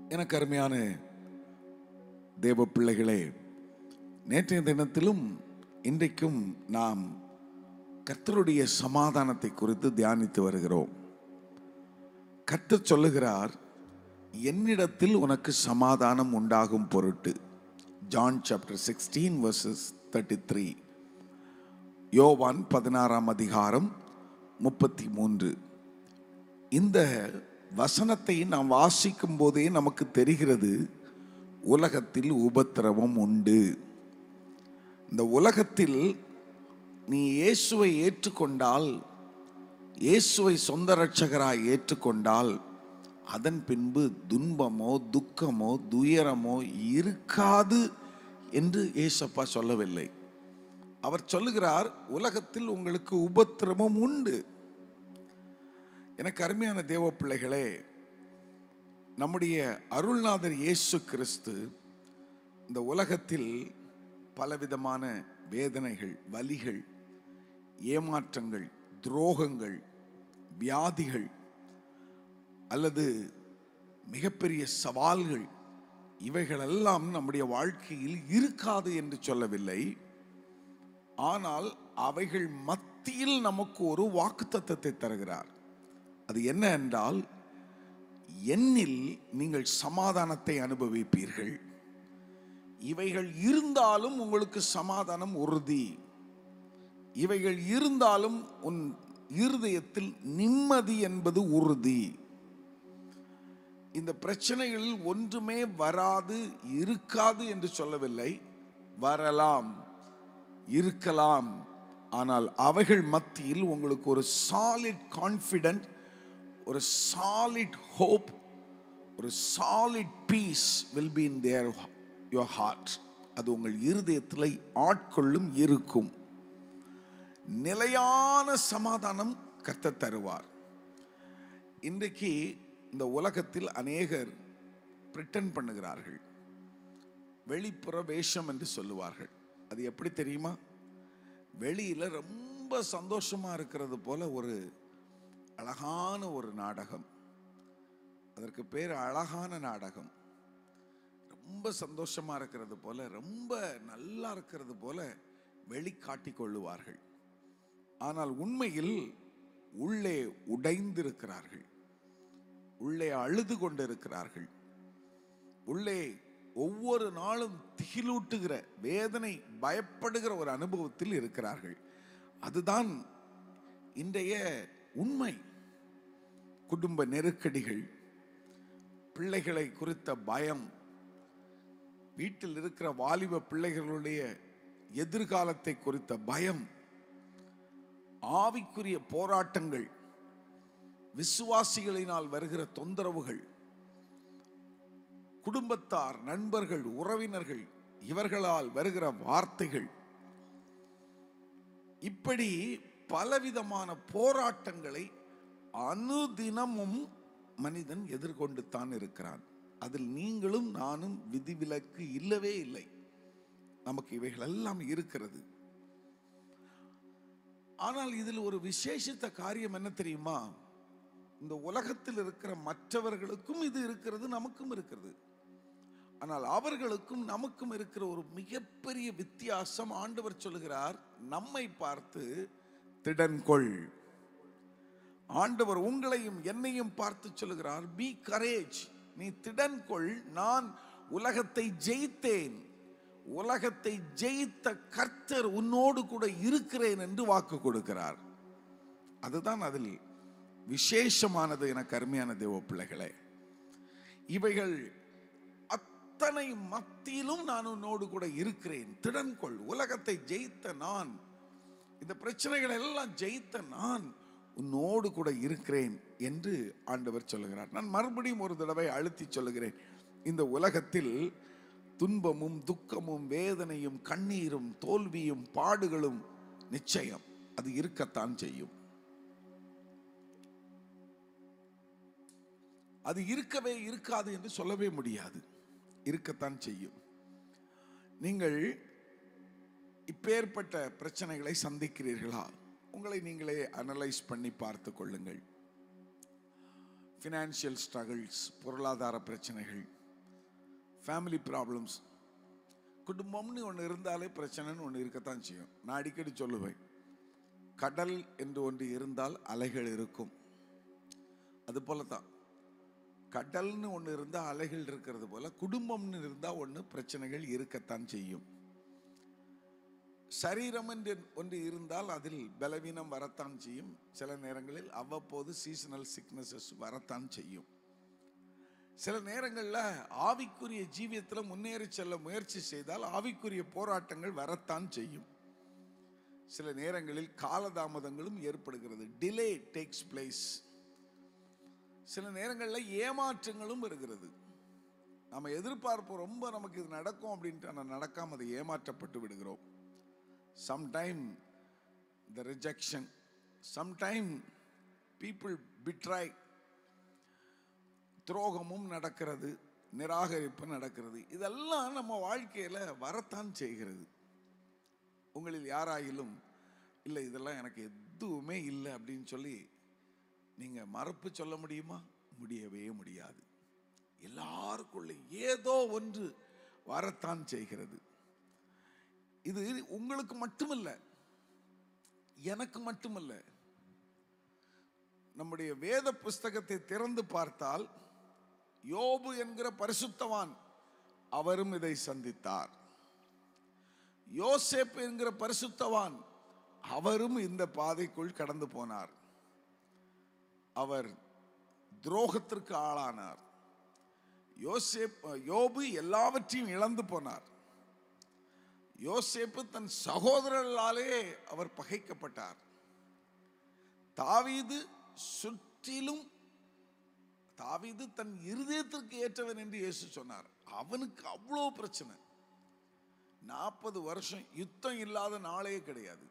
எனக்கு அருமையான தேவ பிள்ளைகளே நேற்றைய தினத்திலும் இன்றைக்கும் நாம் கர்த்தருடைய சமாதானத்தை குறித்து தியானித்து வருகிறோம் கர்த்தர் சொல்லுகிறார் என்னிடத்தில் உனக்கு சமாதானம் உண்டாகும் பொருட்டு John chapter sixteen verses thirty three யோவான் பதினாறாம் அதிகாரம் முப்பத்தி மூன்று இந்த வசனத்தை நாம் வாசிக்கும் போதே நமக்கு தெரிகிறது உலகத்தில் உபத்திரவம் உண்டு இந்த உலகத்தில் நீ இயேசுவை ஏற்றுக்கொண்டால் இயேசுவை சொந்த ரட்சகராய் ஏற்றுக்கொண்டால் அதன் பின்பு துன்பமோ துக்கமோ துயரமோ இருக்காது என்று ஏசப்பா சொல்லவில்லை அவர் சொல்லுகிறார் உலகத்தில் உங்களுக்கு உபத்திரவம் உண்டு எனக்கு அருமையான தேவ பிள்ளைகளே நம்முடைய அருள்நாதர் இயேசு கிறிஸ்து இந்த உலகத்தில் பலவிதமான வேதனைகள் வலிகள் ஏமாற்றங்கள் துரோகங்கள் வியாதிகள் அல்லது மிகப்பெரிய சவால்கள் இவைகளெல்லாம் நம்முடைய வாழ்க்கையில் இருக்காது என்று சொல்லவில்லை ஆனால் அவைகள் மத்தியில் நமக்கு ஒரு வாக்குத்தத்தத்தை தருகிறார் அது என்ன என்றால் என்னில் நீங்கள் சமாதானத்தை அனுபவிப்பீர்கள் இவைகள் இருந்தாலும் உங்களுக்கு சமாதானம் உறுதி இவைகள் இருந்தாலும் உன் இருதயத்தில் நிம்மதி என்பது உறுதி இந்த பிரச்சனைகளில் ஒன்றுமே வராது இருக்காது என்று சொல்லவில்லை வரலாம் இருக்கலாம் ஆனால் அவைகள் மத்தியில் உங்களுக்கு ஒரு சாலிட் கான்ஃபிடென்ட் ஒரு சாலிட் ஹோப் ஒரு solid peace will be in there your heart அது உங்கள் இருதயத்தில் ஆட்கொள்ளும் இருக்கும் நிலையான சமாதானம் கத்த தருவார் இன்றைக்கு இந்த உலகத்தில் அநேகர் பிரிட்டன் பண்ணுகிறார்கள் வெளிப்புற வேஷம் என்று சொல்லுவார்கள் அது எப்படி தெரியுமா வெளியில ரொம்ப சந்தோஷமா இருக்கிறது போல ஒரு அழகான ஒரு நாடகம் அதற்கு பேர் அழகான நாடகம் ரொம்ப சந்தோஷமா இருக்கிறது போல ரொம்ப நல்லா இருக்கிறது போல வெளிக்காட்டிக் கொள்ளுவார்கள் ஆனால் உண்மையில் உள்ளே உடைந்திருக்கிறார்கள் உள்ளே அழுது கொண்டிருக்கிறார்கள் உள்ளே ஒவ்வொரு நாளும் திகிலூட்டுகிற வேதனை பயப்படுகிற ஒரு அனுபவத்தில் இருக்கிறார்கள் அதுதான் இன்றைய உண்மை குடும்ப நெருக்கடிகள் பிள்ளைகளை குறித்த பயம் வீட்டில் இருக்கிற வாலிப பிள்ளைகளுடைய எதிர்காலத்தை குறித்த பயம் ஆவிக்குரிய போராட்டங்கள் விசுவாசிகளினால் வருகிற தொந்தரவுகள் குடும்பத்தார் நண்பர்கள் உறவினர்கள் இவர்களால் வருகிற வார்த்தைகள் இப்படி பலவிதமான போராட்டங்களை அனுதினமும் மனிதன் எதிர்கொண்டு தான் இருக்கிறான் அதில் நீங்களும் நானும் விதிவிலக்கு இல்லவே இல்லை நமக்கு இவைகள் எல்லாம் இருக்கிறது ஆனால் இதில் ஒரு விசேஷித்த காரியம் என்ன தெரியுமா இந்த உலகத்தில் இருக்கிற மற்றவர்களுக்கும் இது இருக்கிறது நமக்கும் இருக்கிறது ஆனால் அவர்களுக்கும் நமக்கும் இருக்கிற ஒரு மிகப்பெரிய வித்தியாசம் ஆண்டவர் சொல்லுகிறார் நம்மை பார்த்து திடன்கொள் ஆண்டவர் உங்களையும் என்னையும் பார்த்து சொல்லுகிறார் பி கரேஜ் நீ திடன்கொள் நான் உலகத்தை ஜெயித்தேன் உலகத்தை ஜெயித்த கர்த்தர் உன்னோடு கூட இருக்கிறேன் என்று வாக்கு கொடுக்கிறார் அதுதான் அதில் விசேஷமானது எனக்கு அருமையான தேவ பிள்ளைகளே இவைகள் அத்தனை மத்தியிலும் நான் உன்னோடு கூட இருக்கிறேன் திடன்கொள் உலகத்தை ஜெயித்த நான் இந்த பிரச்சனைகளை எல்லாம் ஜெயித்த நான் உன்னோடு கூட இருக்கிறேன் என்று ஆண்டவர் சொல்லுகிறார் நான் மறுபடியும் ஒரு தடவை அழுத்தி சொல்லுகிறேன் இந்த உலகத்தில் துன்பமும் துக்கமும் வேதனையும் கண்ணீரும் தோல்வியும் பாடுகளும் நிச்சயம் அது இருக்கத்தான் செய்யும் அது இருக்கவே இருக்காது என்று சொல்லவே முடியாது இருக்கத்தான் செய்யும் நீங்கள் இப்பேற்பட்ட பிரச்சனைகளை சந்திக்கிறீர்களா உங்களை நீங்களே அனலைஸ் பண்ணி பார்த்து கொள்ளுங்கள் ஃபினான்ஷியல் ஸ்ட்ரகிள்ஸ் பொருளாதார பிரச்சனைகள் ஃபேமிலி ப்ராப்ளம்ஸ் குடும்பம்னு ஒன்று இருந்தாலே பிரச்சனைன்னு ஒன்று இருக்கத்தான் செய்யும் நான் அடிக்கடி சொல்லுவேன் கடல் என்று ஒன்று இருந்தால் அலைகள் இருக்கும் அது போல தான் கடல்னு ஒன்று இருந்தால் அலைகள் இருக்கிறது போல குடும்பம்னு இருந்தால் ஒன்று பிரச்சனைகள் இருக்கத்தான் செய்யும் சரீரம் என்று ஒன்று இருந்தால் அதில் பலவீனம் வரத்தான் செய்யும் சில நேரங்களில் அவ்வப்போது சீசனல் சிக்னஸஸ் வரத்தான் செய்யும் சில நேரங்களில் ஆவிக்குரிய ஜீவியத்தில் முன்னேறி செல்ல முயற்சி செய்தால் ஆவிக்குரிய போராட்டங்கள் வரத்தான் செய்யும் சில நேரங்களில் காலதாமதங்களும் ஏற்படுகிறது டிலே டேக்ஸ் பிளேஸ் சில நேரங்களில் ஏமாற்றங்களும் இருக்கிறது நம்ம எதிர்பார்ப்போம் ரொம்ப நமக்கு இது நடக்கும் அப்படின்ட்டு ஆனால் நடக்காம அதை ஏமாற்றப்பட்டு விடுகிறோம் sometime the rejection sometime people betray துரோகமும் நடக்கிறது நிராகரிப்பு நடக்கிறது இதெல்லாம் நம்ம வாழ்க்கையில் வரத்தான் செய்கிறது உங்களில் யாராயிலும் இல்லை இதெல்லாம் எனக்கு எதுவுமே இல்லை அப்படின்னு சொல்லி நீங்கள் மறுப்பு சொல்ல முடியுமா முடியவே முடியாது எல்லாருக்குள்ள ஏதோ ஒன்று வரத்தான் செய்கிறது இது உங்களுக்கு மட்டுமல்ல எனக்கு மட்டுமல்ல நம்முடைய வேத புஸ்தகத்தை திறந்து பார்த்தால் யோபு என்கிற பரிசுத்தவான் அவரும் இதை சந்தித்தார் யோசேப் என்கிற பரிசுத்தவான் அவரும் இந்த பாதைக்குள் கடந்து போனார் அவர் துரோகத்திற்கு ஆளானார் யோசேப் யோபு எல்லாவற்றையும் இழந்து போனார் யோசேப்பு தன் சகோதரர்களாலே அவர் பகைக்கப்பட்டார் தாவீது சுற்றிலும் தாவீது தன் இருதயத்திற்கு ஏற்றவன் என்று இயேசு சொன்னார் அவனுக்கு அவ்வளோ பிரச்சனை நாற்பது வருஷம் யுத்தம் இல்லாத நாளே கிடையாது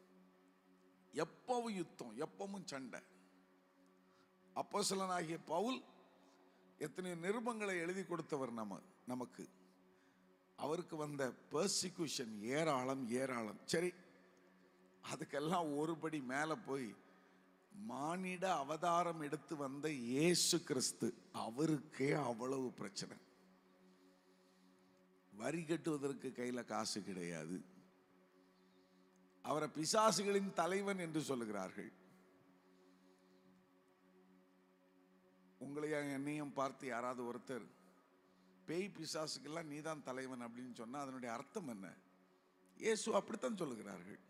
எப்பவும் யுத்தம் எப்பவும் சண்டை அப்போஸ்தலனாகிய பவுல் எத்தனை நிருபங்களை எழுதி கொடுத்தவர் நம்ம நமக்கு அவருக்கு வந்த பெர்சிக்யூஷன் ஏராளம் ஏராளம் சரி அதுக்கெல்லாம் ஒருபடி மேலே போய் மானிட அவதாரம் எடுத்து வந்த இயேசு கிறிஸ்து அவருக்கே அவ்வளவு பிரச்சனை வரி கட்டுவதற்கு கையில் காசு கிடையாது அவரை பிசாசுகளின் தலைவன் என்று சொல்லுகிறார்கள் உங்களையும் என்னையும் பார்த்து யாராவது ஒருத்தர் பேய் பிசாசுக்கெல்லாம் நீதான் தலைவன் அப்படின்னு சொன்னா அதனுடைய அர்த்தம் என்ன இயேசு அப்படித்தான் சொல்லுகிறார்கள்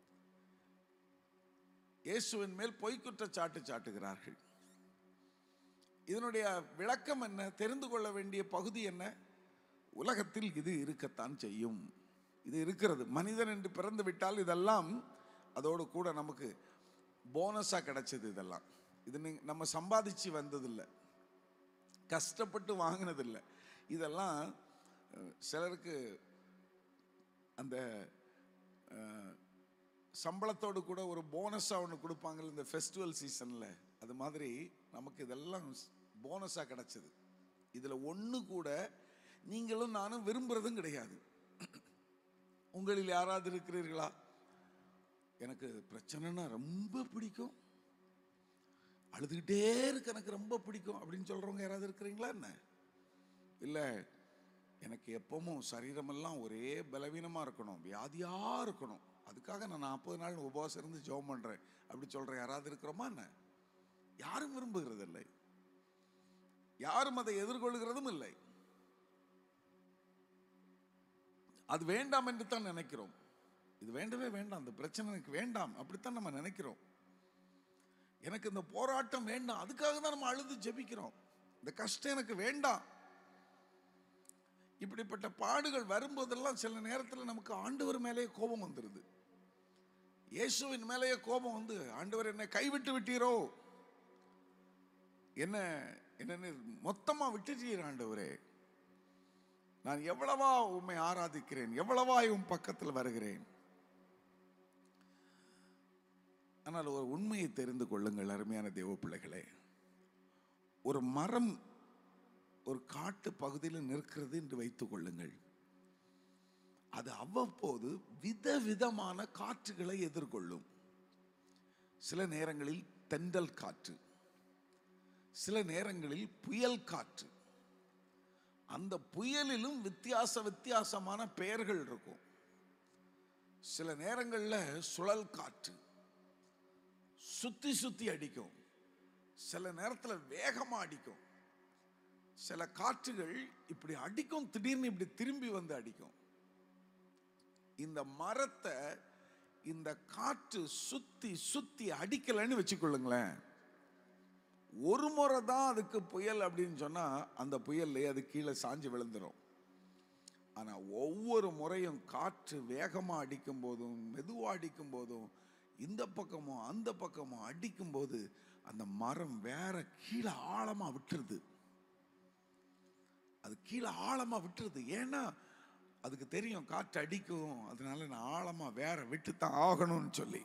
இயேசுவின் மேல் பொய்க்குற்றச்சாட்டு சாட்டுகிறார்கள் இதனுடைய விளக்கம் என்ன தெரிந்து கொள்ள வேண்டிய பகுதி என்ன உலகத்தில் இது இருக்கத்தான் செய்யும் இது இருக்கிறது மனிதன் என்று பிறந்து விட்டால் இதெல்லாம் அதோடு கூட நமக்கு போனஸாக கிடைச்சது இதெல்லாம் இது நீ- நம்ம சம்பாதிச்சு வந்ததில்லை கஷ்டப்பட்டு வாங்கினதில்லை இதெல்லாம் அஹ், சிலருக்கு அந்த அஹ், சம்பளத்தோடு கூட ஒரு போனஸாக ஒன்று கொடுப்பாங்கல்ல இந்த ஃபெஸ்டிவல் சீசனில் அது மாதிரி நமக்கு இதெல்லாம் போனஸாக கிடைச்சது இதில் ஒன்று கூட நீங்களும் நானும் விரும்புறதும் கிடையாது உங்களில் யாராவது இருக்கிறீர்களா எனக்கு பிரச்சனைனா ரொம்ப பிடிக்கும் அழுதுகிட்டே இருக்கு எனக்கு ரொம்ப பிடிக்கும் அப்படின்னு சொல்கிறவங்க யாராவது இருக்கிறீங்களா என்ன இல்லை எனக்கு எப்பவும் சரீரமெல்லாம் ஒரே பலவீனமாக இருக்கணும் வியாதியாக இருக்கணும் அதுக்காக நான் நாற்பது நாள் உபவாசம் இருந்து ஜெபம் பண்ணுறேன் அப்படி சொல்கிறேன் யாராவது இருக்கிறோமா என்ன யாரும் விரும்புகிறது இல்லை யாரும் அதை எதிர்கொள்கிறதும் இல்லை அது வேண்டாம் என்று தான் நினைக்கிறோம் இது வேண்டவே வேண்டாம் இந்த பிரச்சனை எனக்கு வேண்டாம் அப்படித்தான் நம்ம நினைக்கிறோம் எனக்கு இந்த போராட்டம் வேண்டாம் அதுக்காக தான் நம்ம அழுது ஜெபிக்கிறோம் இந்த கஷ்டம் எனக்கு வேண்டாம் இப்படிப்பட்ட பாடுகள் வரும்போதெல்லாம் சில நேரத்தில் நமக்கு ஆண்டவர் மேலேயே கோபம் வந்துடுது இயேசுவின் மேலேயே கோபம் வந்து ஆண்டவர் என்னை கைவிட்டு விட்டீரோ என்ன என்ன மொத்தமா விட்டுட்டீர் ஆண்டவரே நான் எவ்வளவா உம்மை ஆராதிக்கிறேன் எவ்வளவா உன் பக்கத்தில் வருகிறேன் ஆனால் ஒரு உண்மையை தெரிந்து கொள்ளுங்கள் அருமையான தேவ பிள்ளைகளே ஒரு மரம் ஒரு காட்டு பகுதியில் நிற்கிறது என்று வைத்துக் கொள்ளுங்கள் அது அவ்வப்போது விதவிதமான காற்றுகளை எதிர்கொள்ளும் சில நேரங்களில் தென்றல் காற்று சில நேரங்களில் புயல் காற்று அந்த புயலிலும் வித்தியாச வித்தியாசமான பெயர்கள் இருக்கும் சில நேரங்களில் சுழல் காற்று சுத்தி சுத்தி அடிக்கும் சில நேரத்தில் வேகமா அடிக்கும் சில காற்றுகள் இப்படி அடிக்கும் திடீர்னு இப்படி திரும்பி வந்து அடிக்கும் இந்த மரத்தை இந்த காற்று சுத்தி சுத்தி அடிக்கலைன்னு வச்சுக்கொள்ளுங்களேன் ஒரு முறை தான் அதுக்கு புயல் அப்படின்னு சொன்னா அந்த புயல்ல அது கீழே சாஞ்சு விழுந்துரும் ஆனா ஒவ்வொரு முறையும் காற்று வேகமா அடிக்கும் போதும் மெதுவா அடிக்கும் போதும் இந்த பக்கமும் அந்த பக்கமும் அடிக்கும் போது அந்த மரம் வேற கீழே ஆழமா விட்டுருது அது கீழே ஆழமா விட்டுருது ஏன்னா அதுக்கு தெரியும் காற்று அடிக்கும் அதனால நான் ஆழமா வேற விட்டுத்தான் ஆகணும்னு சொல்லி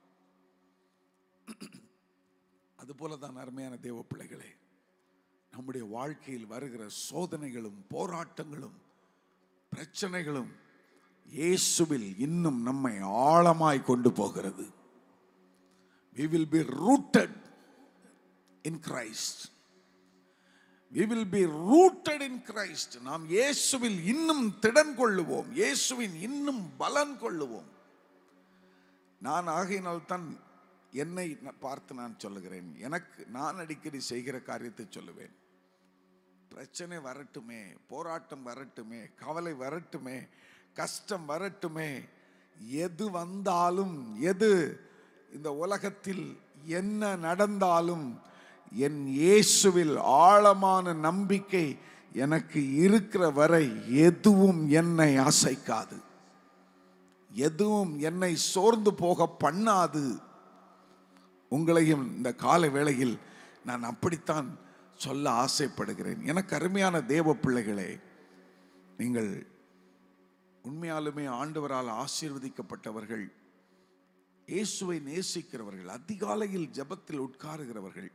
அது போல தான் அருமையான தேவ பிள்ளைகளே நம்முடைய வாழ்க்கையில் வருகிற சோதனைகளும் போராட்டங்களும் பிரச்சனைகளும் இயேசுவில் இன்னும் நம்மை ஆழமாய் கொண்டு போகிறது we will be rooted in Christ we will be rooted in Christ நாம் இயேசுவில் இன்னும் திடன் கொள்ளுவோம் இயேசுவின் இன்னும் பலன் கொள்ளுவோம் நான் ஆகையினால் தான் என்னை ந- பார்த்து நான் சொல்லுகிறேன் எனக்கு நான் அடிக்கடி செய்கிற காரியத்தை சொல்லுவேன் பிரச்சனை வரட்டுமே போராட்டம் வரட்டுமே கவலை வரட்டுமே கஷ்டம் வரட்டுமே எது வந்தாலும் எது இந்த உலகத்தில் என்ன நடந்தாலும் என் இயேசுவில் ஆழமான நம்பிக்கை எனக்கு இருக்கிற வரை எதுவும் என்னை அசைக்காது எதுவும் என்னை சோர்ந்து போக பண்ணாது உங்களையும் இந்த கால வேளையில் நான் அப்படித்தான் சொல்ல ஆசைப்படுகிறேன் எனக்கு அருமையான தேவ பிள்ளைகளே நீங்கள் உண்மையாலுமே ஆண்டவரால் ஆசீர்வதிக்கப்பட்டவர்கள் இயேசுவை நேசிக்கிறவர்கள் அதிகாலையில் ஜெபத்தில் உட்காருகிறவர்கள்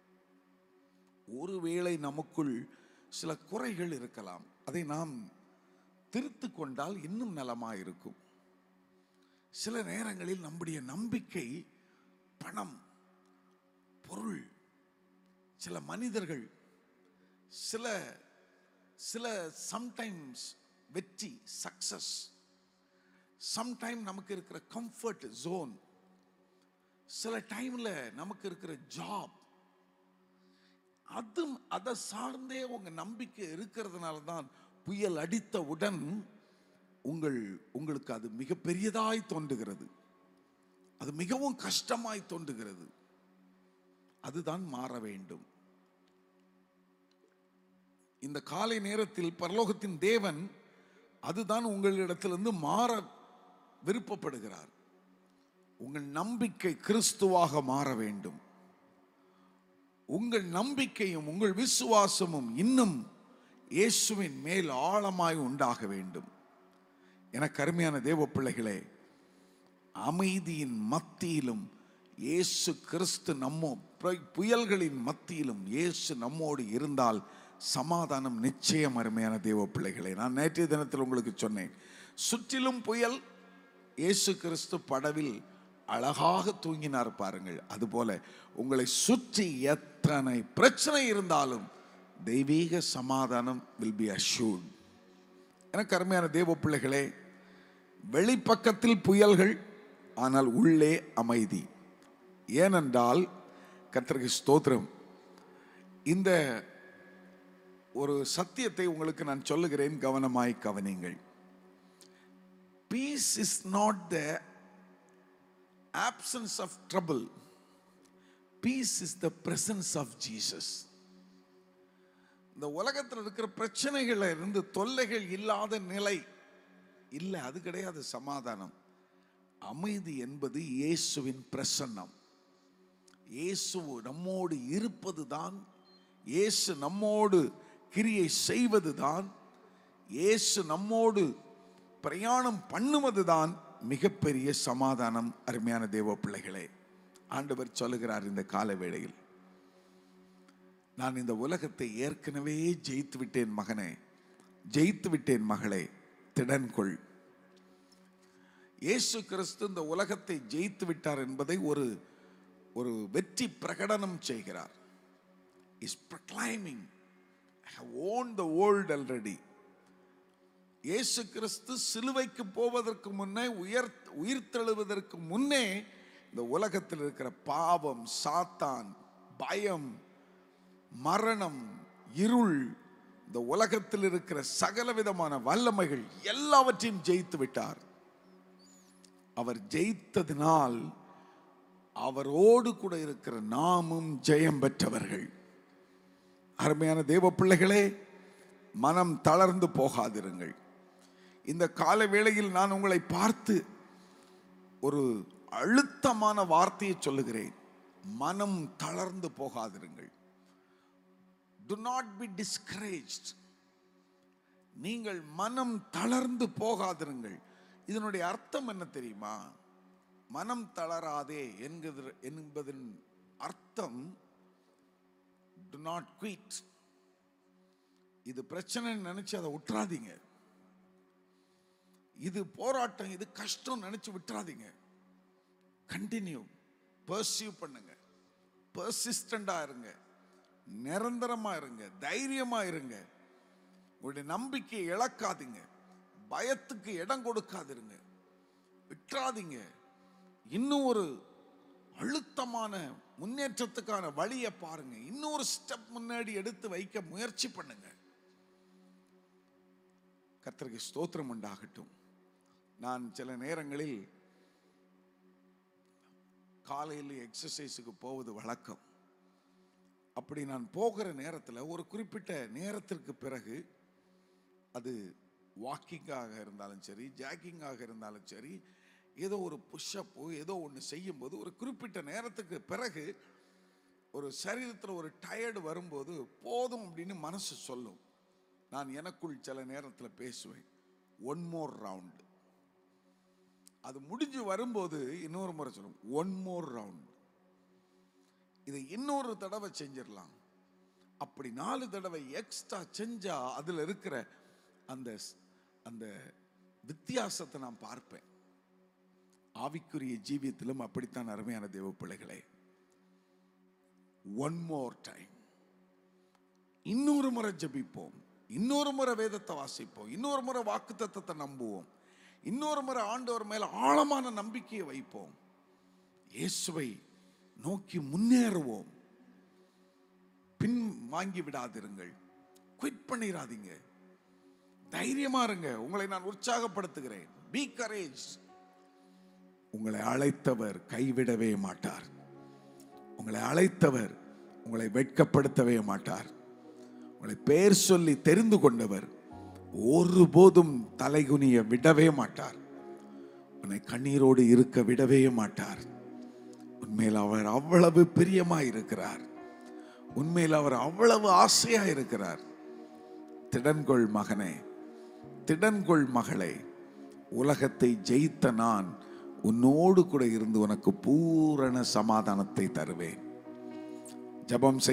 ஒருவேளை நமக்குள் சில குறைகள் இருக்கலாம் அதை நாம் திருத்து கொண்டால் இன்னும் நலமாக இருக்கும் சில நேரங்களில் நம்முடைய நம்பிக்கை பணம் பொருள் சில மனிதர்கள் சில சில சம்டைம்ஸ் வெற்றி சக்சஸ் சம்டைம் நமக்கு இருக்கிற கம்ஃபர்ட் ஜோன் சில டைம்ல நமக்கு இருக்கிற ஜாப் அது அதை சார்ந்தே உங்க நம்பிக்கை இருக்கிறதுனால தான் புயல் அடித்தவுடன் உங்கள் உங்களுக்கு அது மிகப்பெரியதாய் தோன்றுகிறது அது மிகவும் கஷ்டமாய் தோன்றுகிறது அதுதான் மாற வேண்டும் இந்த காலை நேரத்தில் பரலோகத்தின் தேவன் அதுதான் உங்களிடத்திலிருந்து மாற விருப்பப்படுகிறார் உங்கள் நம்பிக்கை கிறிஸ்துவாக மாற வேண்டும் உங்கள் நம்பிக்கையும் உங்கள் விசுவாசமும் இன்னும் இயேசுவின் மேல் ஆழமாய் உண்டாக வேண்டும் எனக்கு அருமையான தேவ பிள்ளைகளே அமைதியின் மத்தியிலும் இயேசு கிறிஸ்து நம்மோ புய- புயல்களின் மத்தியிலும் இயேசு நம்மோடு இருந்தால் சமாதானம் நிச்சயம் அருமையான தேவ பிள்ளைகளே நான் நேற்றைய தினத்தில் உங்களுக்கு சொன்னேன் சுற்றிலும் புயல் இயேசு கிறிஸ்து படவில் அழகாக தூங்கினார் பாருங்கள் அதுபோல உங்களை சுற்றி எத்தனை பிரச்சனை இருந்தாலும் தெய்வீக சமாதானம் வில் பி assured எனக்கு அருமையான தேவ பிள்ளைகளே வெளிப்பக்கத்தில் புயல்கள் ஆனால் உள்ளே அமைதி ஏனென்றால் கர்த்தருக்கு ஸ்தோத்திரம் இந்த ஒரு சத்தியத்தை உங்களுக்கு நான் சொல்லுகிறேன் கவனமாய் கவனிங்கள் peace is not the absence of trouble peace is the presence of Jesus இந்த உலகத்தில் இருக்கிற பிரச்சனைகள்ல இருந்து தொல்லைகள் இல்லாத நிலை இல்லை அது கிடையாது சமாதானம் அமைதி என்பது இயேசுவின் பிரசன்னம் இயேசு நம்மோடு இருப்பது தான் இயேசு நம்மோடு கிரியை செய்வது தான் இயேசு நம்மோடு பிரயாணம் பண்ணுவது தான் மிகப்பெரிய சமாதானம் அருமையான தேவ பிள்ளைகளே ஆண்டவர் சொல்லுகிறார் இந்த கால வேளையில் நான் இந்த உலகத்தை ஏற்கனவே ஜெயித்து விட்டேன் மகனே ஜெயித்து விட்டேன் மகளே திடன் கொள் இயேசு கிறிஸ்து இந்த உலகத்தை ஜெயித்து விட்டார் என்பதை ஒரு ஒரு வெற்றி பிரகடனம் செய்கிறார் is proclaiming have owned the world already இயேசு கிறிஸ்து சிலுவைக்கு போவதற்கு முன்னே உயர் உயிர்த்தெழுவதற்கு முன்னே இந்த உலகத்தில் இருக்கிற பாவம் சாத்தான் பயம் மரணம் இருள் இந்த உலகத்தில் இருக்கிற சகல விதமான வல்லமைகள் எல்லாவற்றையும் ஜெயித்து விட்டார் அவர் ஜெயித்ததினால் அவரோடு கூட இருக்கிற நாமும் ஜெயம் பெற்றவர்கள் அருமையான தேவ பிள்ளைகளே மனம் தளர்ந்து போகாதிருங்கள் இந்த கால வேளையில் நான் உங்களை பார்த்து ஒரு அழுத்தமான வார்த்தையை சொல்லுகிறேன் மனம் தளர்ந்து போகாதிருங்கள் டு நாட் பி டிஸ்கரேஜ்ட் நீங்கள் மனம் தளர்ந்து போகாதிருங்கள் இதனுடைய அர்த்தம் என்ன தெரியுமா மனம் தளராதே என்கிற என்பதன் அர்த்தம் டு நாட் குயிட் இது பிரச்சனை நினைச்சு அதை விட்டுறாதீங்க இது போராட்டம் இது கஷ்டம் நினைச்சு விட்டுறாதீங்க கண்டினியூ பர்சியூ பண்ணுங்க பர்சிஸ்டண்டா இருங்க நிரந்தரமா இருங்க தைரியமா இருங்க உங்களுடைய நம்பிக்கையை இழக்காதீங்க பயத்துக்கு இடம் கொடுக்காதிருங்க விட்டுறாதீங்க இன்னும் ஒரு அழுத்தமான முன்னேற்றத்துக்கான வழியை பாருங்க இன்னொரு ஸ்டெப் முன்னாடி எடுத்து வைக்க முயற்சி பண்ணுங்க கர்த்தருக்கு ஸ்தோத்திரம் உண்டாகட்டும் நான் சில நேரங்களில் காலையில் எக்ஸசைஸுக்கு போவது வழக்கம் அப்படி நான் போகிற நேரத்தில் ஒரு குறிப்பிட்ட நேரத்திற்கு பிறகு அது வாக்கிங்காக இருந்தாலும் சரி ஜாக்கிங்காக இருந்தாலும் சரி ஏதோ ஒரு புஷ்அப்போ ஏதோ ஒன்று செய்யும்போது ஒரு குறிப்பிட்ட நேரத்துக்கு பிறகு ஒரு சரீரத்தில் ஒரு டயர்டு வரும்போது போதும் அப்படின்னு மனசு சொல்லும் நான் எனக்குள் சில நேரத்தில் பேசுவேன் ஒன் மோர் ரவுண்டு அது முடிஞ்சு வரும்போது இன்னொரு முறை சொல்லும் ஒன் மோர் ரவுண்ட் இதை இன்னொரு தடவை செஞ்சிடலாம் அப்படி நாலு தடவை எக்ஸ்ட்ரா செஞ்சா அதில் இருக்கிற அந்த அந்த வித்தியாசத்தை நான் பார்ப்பேன் ஆவிக்குரிய ஜீவியத்திலும் அப்படித்தான் அருமையான தேவ பிள்ளைகளே ஒன் மோர் டைம் இன்னொரு முறை ஜெபிப்போம் இன்னொரு முறை வேதத்தை வாசிப்போம் இன்னொரு முறை வாக்கு தத்தத்தை நம்புவோம் இன்னொரு முறை ஆண்டவர் மேல ஆழமான நம்பிக்கையை வைப்போம் இயேசுவை நோக்கி முன்னேறுவோம் பின் வாங்கி விடாதிருங்கள் குவிட் பண்ணிடாதீங்க தைரியமா இருங்க உங்களை நான் உற்சாகப்படுத்துகிறேன் பி கரேஜ் உங்களை அழைத்தவர் கைவிடவே மாட்டார் உங்களை அழைத்தவர் உங்களை வெட்கப்படுத்தவே மாட்டார் உங்களை பேர் சொல்லி தெரிந்து கொண்டவர் ஒருபோதும் தலைகுனிய விடவே மாட்டார் உன்னை கண்ணீரோடு இருக்க விடவே மாட்டார் உண்மையில் அவர் அவ்வளவு பிரியமா இருக்கிறார் உண்மையில் அவர் அவ்வளவு ஆசையா இருக்கிறார் திடன்கொள் மகனே திடன்கொள் மகளே உலகத்தை ஜெயித்த நான் உன்னோடு கூட இருந்து உனக்கு பூரண சமாதானத்தை தருவேன் ஜெபம் செய்